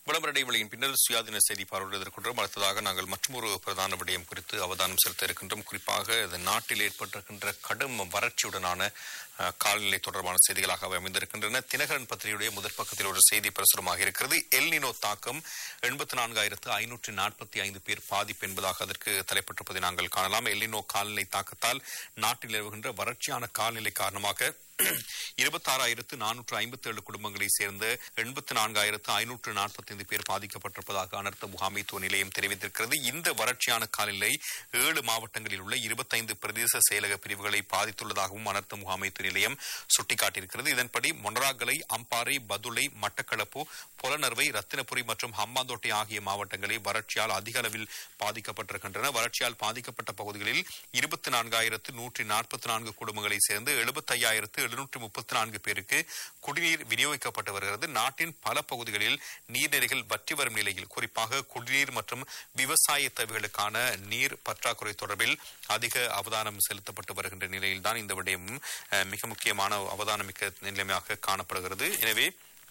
விளம்பர இடைவெளியின் பின்னர் சுயாதீன செய்தி பார்வையிட இருக்கின்றோம் அடுத்ததாக நாங்கள் மற்றொரு பிரதான விடயம் குறித்து அவதானம் செலுத்த இருக்கின்றோம் குறிப்பாக இந்த நாட்டில் ஏற்பட்டிருக்கின்ற கடும் வறட்சியுடனான அஹ், காலநிலை தொடர்பான செய்திகளாக அவை அமைந்திருக்கின்றன தினகரன் பத்திரிகையுடைய முதற் பக்கத்தில் ஒரு செய்தி பிரசுரமாக இருக்கிறது எல்னினோ தாக்கம் எண்பத்தி நான்காயிரத்து ஐநூற்று நாற்பத்தி ஐந்து பேர் பாதிப்பு என்பதாக அதற்கு தலைப்பட்டிருப்பதை நாங்கள் காணலாம் எல்னினோ காலநிலை தாக்கத்தால் நாட்டில் நிலவுகின்ற வறட்சியான காலநிலை காரணமாக இருபத்தாறாயிரத்து நானூற்று ஐம்பத்தி ஏழு குடும்பங்களைச் சேர்ந்த எண்பத்தி நான்காயிரத்து ஐநூற்று நாற்பத்தி ஐந்து பேர் பாதிக்கப்பட்டிருப்பதாக அனர்த்த முகாமைத்துவ நிலையம் தெரிவித்திருக்கிறது இந்த வறட்சியான காலநிலை ஏழு மாவட்டங்களில் உள்ள இருபத்தைந்து பிரதேச செயலக பிரிவுகளை பாதித்துள்ளதாகவும் அனர்த்த முகாமைத்துவ நிலையம் சுட்டிக்காட்டியிருக்கிறது இதன்படி மொனராகலை அம்பாறை பதுளை மட்டக்களப்பு புலனர்வை ரத்தினபுரி மற்றும் ஹம்பாந்தோட்டை ஆகிய மாவட்டங்களை வறட்சியால் அதிக அளவில் பாதிக்கப்பட்டிருக்கின்றன வறட்சியால் பாதிக்கப்பட்ட பகுதிகளில் இருபத்தி நான்காயிரத்து நூற்றி நாற்பத்தி நான்கு குடும்பங்களைச் சேர்ந்து எழுபத்தையாயிரத்து எழுநூற்று முப்பத்தி நான்கு பேருக்கு குடிநீர் விநியோகிக்கப்பட்டு வருகிறது நாட்டின் பல பகுதிகளில் நீர்நிலைகள் வற்றி வரும் நிலையில் குறிப்பாக குடிநீர் மற்றும் விவசாய தேவைகளுக்கான நீர் பற்றாக்குறை தொடர்பில் அதிக அவதானம் செலுத்தப்பட்டு வருகின்ற நிலையில்தான் இந்த விடயமும் அஹ், மிக முக்கியமான அவதானமிக்க நிலைமையாக காணப்படுகிறது எனவே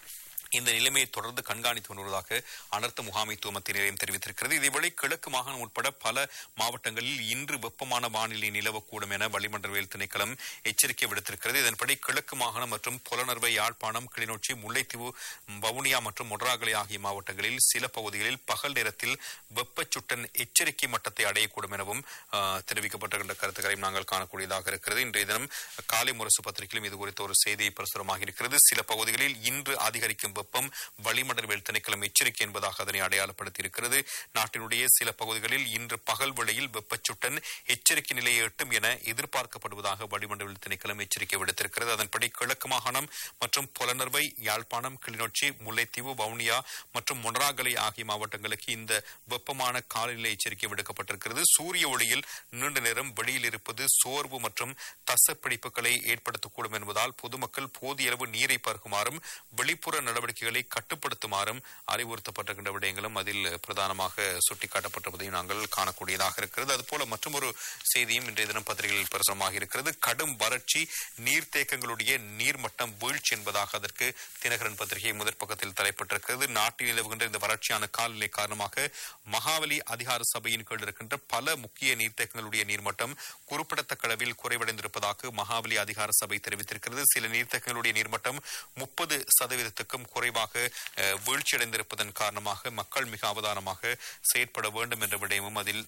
இந்த நிலைமையை தொடர்ந்து கண்காணித்து வருவதாக அனர்த்த முகாமைத்துவ மத்திய நிலையம் தெரிவித்திருக்கிறது இதேவேளை கிழக்கு மாகாணம் உட்பட பல மாவட்டங்களில் இன்று வெப்பமான வானிலை நிலவக்கூடும் என வளிமண்டலவியல் திணைக்களம் எச்சரிக்கை விடுத்திருக்கிறது இதன்படி கிழக்கு மாகாணம் மற்றும் புலனர்வை யாழ்ப்பாணம் கிளிநொச்சி முல்லைத்தீவு வவுனியா மற்றும் மொடராகலை ஆகிய மாவட்டங்களில் சில பகுதிகளில் பகல் நேரத்தில் வெப்பச்சுட்டன் எச்சரிக்கை மட்டத்தை அடையக்கூடும் எனவும் ஆ, தெரிவிக்கப்பட்டிருக்கின்ற கருத்துக்களையும் நாங்கள் காணக்கூடியதாக இருக்கிறது இன்றைய தினம் காலை முரசு பத்திரிகையிலும் இது குறித்த ஒரு செய்தி பிரசுரமாக இருக்கிறது சில பகுதிகளில் இன்று அதிகரிக்கும் வெப்பம் வளிமண்டலவியல் திணைக்களம் எச்சரிக்கை என்பதாக அதனை அடையாளப்படுத்தி இருக்கிறது நாட்டினுடைய சில பகுதிகளில் இன்று பகல் வேளையில் வெப்பச்சுட்டன் எச்சரிக்கை நிலையை எட்டும் என எதிர்பார்க்கப்படுவதாக வளிமண்டலவியல் திணைக்களம் எச்சரிக்கை விடுத்திருக்கிறது அதன்படி கிழக்கு மாகாணம் மற்றும் புலனர்வை யாழ்ப்பாணம் கிளிநொச்சி முல்லைத்தீவு வவுனியா மற்றும் மொனராகலை ஆகிய மாவட்டங்களுக்கு இந்த வெப்பமான காலநிலை எச்சரிக்கை விடுக்கப்பட்டிருக்கிறது சூரிய ஒளியில் நீண்ட நேரம் வெளியில் இருப்பது சோர்வு மற்றும் தசப்பிடிப்புகளை ஏற்படுத்தக்கூடும் என்பதால் பொதுமக்கள் போதிய அளவு நீரை பருகுமாறும் வெளிப்புற நடவடிக்கைகளை கட்டுப்படுத்துமாறும் அறிவுறுத்தப்பட்டிருக்கின்ற விடயங்களும் அதில் பிரதானமாக சுட்டிக்காட்டப்பட்டிருப்பதையும் நாங்கள் காணக்கூடியதாக இருக்கிறது அதுபோல மற்றொரு செய்தியும் இன்றைய தினம் பத்திரிகைகளில் பிரசுரமாக இருக்கிறது கடும் வறட்சி நீர்த்தேக்கங்களுடைய நீர்மட்டம் வீழ்ச்சி என்பதாக அதற்கு தினகரன் பத்திரிகை முதற் பக்கத்தில் தலைப்பட்டிருக்கிறது நாட்டில் நிலவுகின்ற இந்த வறட்சியான காலநிலை காரணமாக மகாவலி அதிகார சபையின் கீழ் இருக்கின்ற பல முக்கிய நீர்த்தேக்கங்களுடைய நீர்மட்டம் குறிப்பிடத்தக்க அளவில் குறைவடைந்திருப்பதாக மகாவலி அதிகார சபை தெரிவித்திருக்கிறது சில நீர்த்தேக்கங்களுடைய நீர்மட்டம் முப்பது சதவீதத்துக்கும் குறைவாக அஹ், வீழ்ச்சியடைந்திருப்பதன் காரணமாக மக்கள் மிக அவதானமாக செயற்பட வேண்டும் என்ற விடயமும் அதில்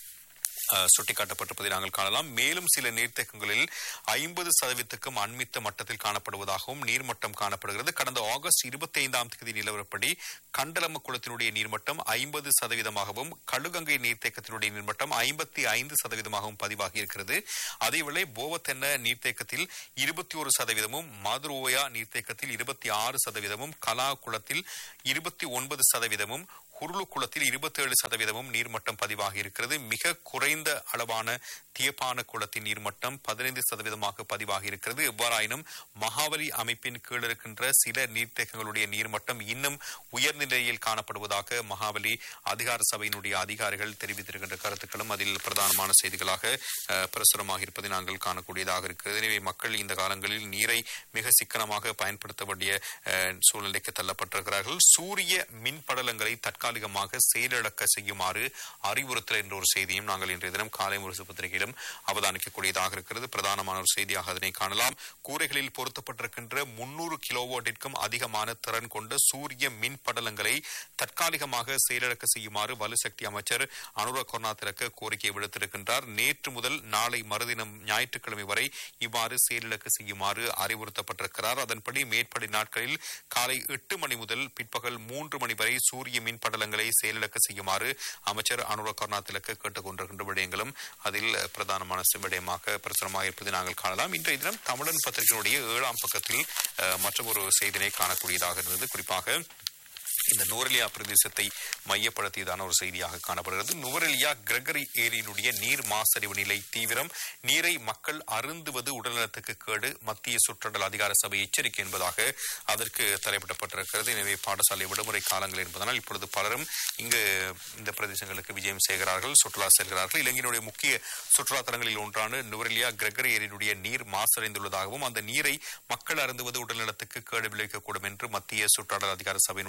அஹ், சுட்டிக்காட்டப்பட்டிருப்பதை நாங்கள் காணலாம் மேலும் சில நீர்த்தேக்கங்களில் ஐம்பது சதவீதத்துக்கும் அண்மித்த மட்டத்தில் காணப்படுவதாகவும் நீர்மட்டம் காணப்படுகிறது கடந்த ஆகஸ்ட் இருபத்தி ஐந்தாம் தேதி நிலவரப்படி கண்டலம குளத்தினுடைய நீர்மட்டம் ஐம்பது சதவீதமாகவும் கழுகங்கை நீர்த்தேக்கத்தினுடைய நீர்மட்டம் ஐம்பத்தி ஐந்து சதவீதமாகவும் பதிவாகி இருக்கிறது அதேவேளை போவத்தென்ன நீர்த்தேக்கத்தில் இருபத்தி ஒரு சதவீதமும் மதுரோயா நீர்த்தேக்கத்தில் இருபத்தி ஆறு சதவீதமும் கலா குளத்தில் இருபத்தி ஒன்பது சதவீதமும் குருளு குளத்தில் இருபத்தி ஏழு சதவீதமும் நீர்மட்டம் பதிவாகி இருக்கிறது மிக குறைந்த அளவான தியப்பான குளத்தின் நீர்மட்டம் பதினைந்து சதவீதமாக பதிவாகி இருக்கிறது எவ்வாறாயினும் மகாவலி அமைப்பின் கீழ் இருக்கின்ற சில நீர்த்தேக்கங்களுடைய நீர்மட்டம் இன்னும் உயர்நிலையில் காணப்படுவதாக மகாவலி அதிகார சபையினுடைய அதிகாரிகள் தெரிவித்திருக்கின்ற கருத்துக்களும் அதில் பிரதானமான செய்திகளாக அஹ், பிரசுரமாக இருப்பதை நாங்கள் காணக்கூடியதாக இருக்கிறது எனவே மக்கள் இந்த காலங்களில் நீரை மிக சிக்கனமாக பயன்படுத்த வேண்டிய அஹ், சூழ்நிலைக்கு தள்ளப்பட்டிருக்கிறார்கள் சூரிய மின் படலங்களை தற்காலிகமாக செயலிழக்க செய்யுமாறு அறிவுறுத்தல் என்ற ஒரு செய்தியும் நாங்கள் இன்றைய தினம் காலை முரசு பத்திரிகையிலும் அவதானிக்கக்கூடியதாக இருக்கிறது பிரதானமான ஒரு செய்தியாக அதனை காணலாம் கூரைகளில் பொருத்தப்பட்டிருக்கின்ற முன்னூறு கிலோவாட்டிற்கும் அதிகமான திறன் கொண்ட சூரிய மின் படலங்களை தற்காலிகமாக செயலிழக்க செய்யுமாறு வலுசக்தி அமைச்சர் அனுர கொர்நாத்திரக்க கோரிக்கை விடுத்திருக்கின்றார் நேற்று முதல் நாளை மறுதினம் ஞாயிற்றுக்கிழமை வரை இவ்வாறு செயலிழக்க செய்யுமாறு அறிவுறுத்தப்பட்டிருக்கிறார் அதன்படி மேற்படி நாட்களில் காலை எட்டு மணி முதல் பிற்பகல் மூன்று மணி வரை சூரிய மின் படலங்களை செயலிழக்க செய்யுமாறு அமைச்சர் அனுர கருணாதிலக்கு கேட்டுக் கொண்டிருக்கின்ற விடயங்களும் அதில் பிரதானமான விடயமாக பிரசுரமாக இருப்பதை நாங்கள் காணலாம் இன்றைய தினம் தமிழன் பத்திரிகையினுடைய ஏழாம் பக்கத்தில் அஹ், மற்றொரு செய்தினை காணக்கூடியதாக இருந்தது குறிப்பாக இந்த நுவரெலியா பிரதேசத்தை மையப்படுத்தியதான ஒரு செய்தியாக காணப்படுகிறது நுவரெலியா கிரகரி ஏரியினுடைய நீர் மாசடைவு நிலை தீவிரம் நீரை மக்கள் அருந்துவது உடல்நலத்துக்கு கேடு மத்திய சுற்றுலா அதிகார சபை எச்சரிக்கை என்பதாக அதற்கு தலைப்பிடப்பட்டிருக்கிறது எனவே பாடசாலை விடுமுறை காலங்கள் என்பதனால் இப்பொழுது பலரும் இங்கு இந்த பிரதேசங்களுக்கு விஜயம் செய்கிறார்கள் சுற்றுலா செல்கிறார்கள் இலங்கையினுடைய முக்கிய சுற்றுலா தலங்களில் ஒன்றான நுவரெலியா கிரகரி ஏரியினுடைய நீர் மாசடைந்துள்ளதாகவும் அந்த நீரை மக்கள் அருந்துவது உடல்நலத்துக்கு கேடு விளைவிக்கக்கூடும் என்று மத்திய சுற்றுலா அதிகார சபையினுடைய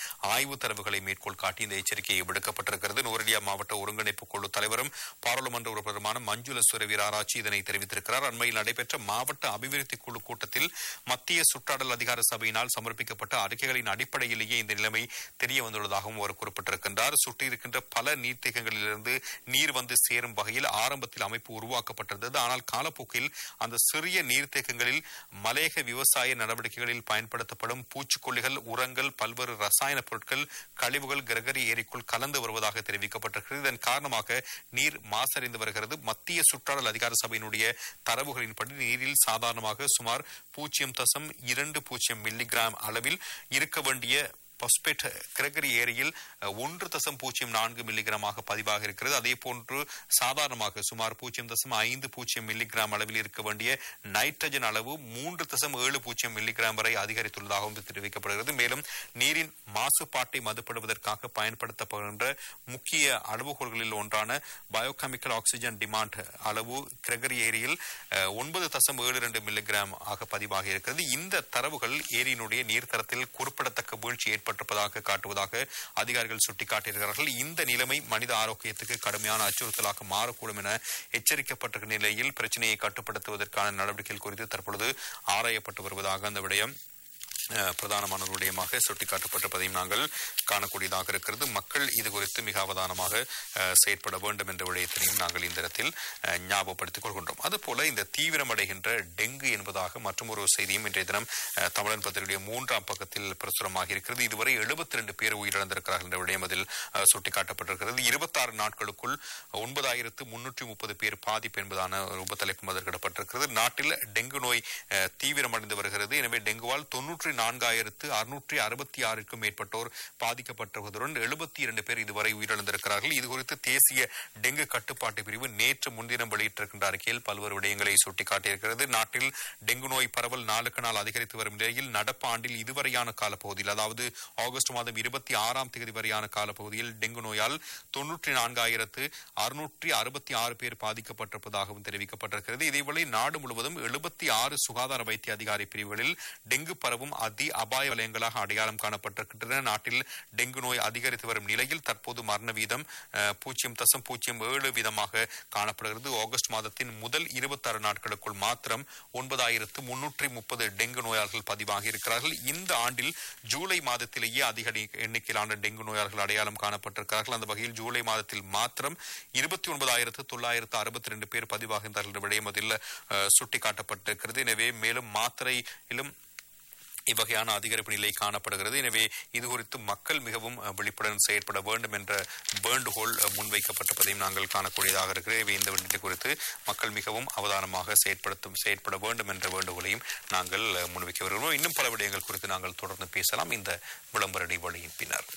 ஆய்வு தரவுகளை மேற்கோள் காட்டி இந்த எச்சரிக்கை விடுக்கப்பட்டிருக்கிறது நூரடியா மாவட்ட ஒருங்கிணைப்பு குழு தலைவரும் பாராளுமன்ற உறுப்பினருமான மஞ்சுள சுரவீர் ஆராய்ச்சி இதனை தெரிவித்திருக்கிறார் அண்மையில் நடைபெற்ற மாவட்ட அபிவிருத்தி குழு கூட்டத்தில் மத்திய சுற்றாடல் அதிகார சபையினால் சமர்ப்பிக்கப்பட்ட அறிக்கைகளின் அடிப்படையிலேயே இந்த நிலைமை தெரிய வந்துள்ளதாகவும் அவர் குறிப்பிட்டிருக்கின்றார் சுற்றியிருக்கின்ற பல நீர்த்தேக்கங்களிலிருந்து நீர் வந்து சேரும் வகையில் ஆரம்பத்தில் அமைப்பு உருவாக்கப்பட்டிருந்தது ஆனால் காலப்போக்கில் அந்த சிறிய நீர்த்தேக்கங்களில் மலையக விவசாய நடவடிக்கைகளில் பயன்படுத்தப்படும் பூச்சிக்கொல்லிகள் உரங்கள் பல்வேறு ரசாயன பொருட்கள் கழிவுகள் கிரகரி ஏரிக்குள் கலந்து வருவதாக தெரிவிக்கப்பட்டிருக்கிறது இதன் காரணமாக நீர் மாசடைந்து வருகிறது மத்திய சுற்றாடல் அதிகார சபையினுடைய தரவுகளின்படி நீரில் சாதாரணமாக சுமார் பூஜ்ஜியம் தசம் இரண்டு பூஜ்ஜியம் மில்லிகிராம் அளவில் இருக்க வேண்டிய பாஸ்பேட் கிரகரி ஏரியில் அஹ், ஒன்று தசம் பூஜ்ஜியம் நான்கு மில்லிகிராமாக பதிவாக இருக்கிறது அதே போன்று சாதாரணமாக சுமார் பூஜ்ஜியம் தசம் ஐந்து பூஜ்ஜியம் மில்லிகிராம் அளவில் இருக்க வேண்டிய நைட்ரஜன் அளவு மூன்று தசம் ஏழு பூஜ்ஜியம் மில்லிகிராம் வரை அதிகரித்துள்ளதாகவும் தெரிவிக்கப்படுகிறது மேலும் நீரின் மாசுபாட்டை மதுப்படுவதற்காக பயன்படுத்தப்படுகின்ற முக்கிய அளவுகோல்களில் ஒன்றான பயோகெமிக்கல் ஆக்சிஜன் டிமாண்ட் அளவு கிரகரி ஏரியில் அஹ், ஒன்பது தசம் ஏழு இரண்டு மில்லிகிராம் ஆக பதிவாகி இருக்கிறது இந்த தரவுகள் ஏரியினுடைய நீர்த்தரத்தில் குறிப்பிடத்தக்க வீழ்ச்சி ஏற்பட்டிருப்பதாக காட்டுவதாக அதிகாரிகள் சுட்டிக்காட்டியிருக்கிறார்கள் இந்த நிலைமை மனித ஆரோக்கியத்துக்கு கடுமையான அச்சுறுத்தலாக மாறக்கூடும் என எச்சரிக்கப்பட்ட நிலையில் பிரச்சனையை கட்டுப்படுத்துவதற்கான நடவடிக்கைகள் குறித்து தற்பொழுது ஆராயப்பட்டு வருவதாக அந்த விடயம் அஹ், பிரதானமான விடயமாக சுட்டிக்காட்டப்பட்டிருப்பதையும் நாங்கள் காணக்கூடியதாக இருக்கிறது மக்கள் இது குறித்து மிக அவதானமாக அஹ், செயற்பட வேண்டும் என்ற விடயத்தினையும் நாங்கள் இந்த இடத்தில் அஹ், ஞாபகப்படுத்திக் கொள்கின்றோம் அதுபோல இந்த தீவிரமடைகின்ற டெங்கு என்பதாக மற்றும் ஒரு செய்தியும் இன்றைய தினம் அஹ், தமிழன் பத்திரிகையுடைய மூன்றாம் பக்கத்தில் பிரசுரமாக இருக்கிறது இதுவரை எழுபத்தி ரெண்டு பேர் உயிரிழந்திருக்கிறார்கள் என்ற விடயம் அதில் அஹ், சுட்டிக்காட்டப்பட்டிருக்கிறது இருபத்தாறு நாட்களுக்குள் ஒன்பதாயிரத்து முன்னூற்றி முப்பது பேர் பாதிப்பு என்பதான ஒரு உபத்தலைப்பு மதிப்பிடப்பட்டிருக்கிறது நாட்டில் டெங்கு நோய் அஹ், தீவிரமடைந்து வருகிறது எனவே டெங்குவால் தொன்னூற்றி நான்காயிரத்து அறுநூற்றி அறுபத்தி ஆறுக்கும் மேற்பட்டோர் பாதிக்கப்பட்டதுடன் எழுபத்தி இரண்டு பேர் இதுவரை உயிரிழந்திருக்கிறார்கள் இது குறித்து தேசிய டெங்கு கட்டுப்பாட்டு பிரிவு நேற்று முன்தினம் வெளியிட்டிருக்கின்ற அறிக்கையில் பல்வேறு விடயங்களை சுட்டிக்காட்டியிருக்கிறது நாட்டில் டெங்கு நோய் பரவல் நாளுக்கு நாள் அதிகரித்து வரும் நிலையில் நடப்பு ஆண்டில் இதுவரையான காலப்பகுதியில் அதாவது ஆகஸ்ட் மாதம் இருபத்தி ஆறாம் தேதி வரையான காலப்பகுதியில் டெங்கு நோயால் தொன்னூற்றி நான்காயிரத்து அறுநூற்றி அறுபத்தி ஆறு பேர் பாதிக்கப்பட்டிருப்பதாகவும் தெரிவிக்கப்பட்டிருக்கிறது இதேவேளை நாடு முழுவதும் எழுபத்தி ஆறு சுகாதார வைத்திய அதிகாரி பிரிவுகளில் டெங்கு பரவும் அதி அபாய வலயங்களாக அடையாளம் காணப்பட்டிருக்கின்றன நாட்டில் டெங்கு நோய் அதிகரித்து வரும் நிலையில் தற்போது மரண வீதம் அஹ், பூஜ்ஜியம் தசம் பூஜ்ஜியம் ஏழு வீதமாக காணப்படுகிறது ஆகஸ்ட் மாதத்தின் முதல் இருபத்தாறு நாட்களுக்குள் மாத்திரம் ஒன்பதாயிரத்து முன்னூற்றி முப்பது டெங்கு நோயாளர்கள் பதிவாகி இருக்கிறார்கள் இந்த ஆண்டில் ஜூலை மாதத்திலேயே அதிக எண்ணி- எண்ணிக்கையிலான டெங்கு நோயாளர்கள் அடையாளம் காணப்பட்டிருக்கிறார்கள் அந்த வகையில் ஜூலை மாதத்தில் மாத்திரம் இருபத்தி ஒன்பதாயிரத்து தொள்ளாயிரத்து அறுபத்தி ரெண்டு பேர் பதிவாகின்றார்கள் என்ற விடயம் அதில் அஹ், சுட்டிக்காட்டப்பட்டிருக்கிறது எனவே மேலும் மாத்திரையிலும் இவ்வகையான அதிகரிப்பு நிலை காணப்படுகிறது எனவே இது குறித்து மக்கள் மிகவும் அஹ், விழிப்புடன் செயற்பட வேண்டும் என்ற வேண்டுகோள் அஹ், முன்வைக்கப்பட்டிருப்பதையும் நாங்கள் காணக்கூடியதாக இருக்கிறது எனவே இந்த விடயத்தை குறித்து மக்கள் மிகவும் அவதானமாக செயற்படுத்தும் செயற்பட வேண்டும் என்ற வேண்டுகோளையும் நாங்கள் அஹ், முன்வைக்க வருகிறோம் இன்னும் பல விடயங்கள் குறித்து நாங்கள் தொடர்ந்து பேசலாம் இந்த விளம்பர இடைவெளியின் பின்னர்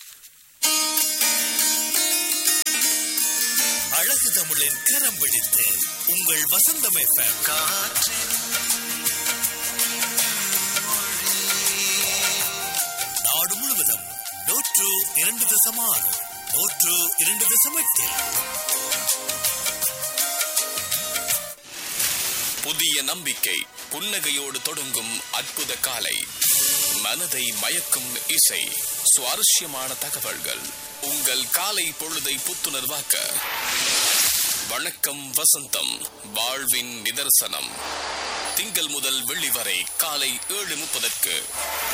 அழகு தமிழின் கரம் பிடித்து உங்கள் வசந்தம் எஃப்எம் நாடு முழுவதும் நூற்று இரண்டு தசம் ஆறு நூற்று இரண்டு தசம் எட்டில் புதிய நம்பிக்கை புன்னகையோடு தொடங்கும் அற்புத காலை மனதை மயக்கும் இசை சுவாரஸ்யமான தகவல்கள் உங்கள் காலை பொழுதை புத்துணர்வாக்க வணக்கம் வசந்தம் வாழ்வின் நிதர்சனம் திங்கள் முதல் வெள்ளி வரை காலை ஏழு முப்பதற்கு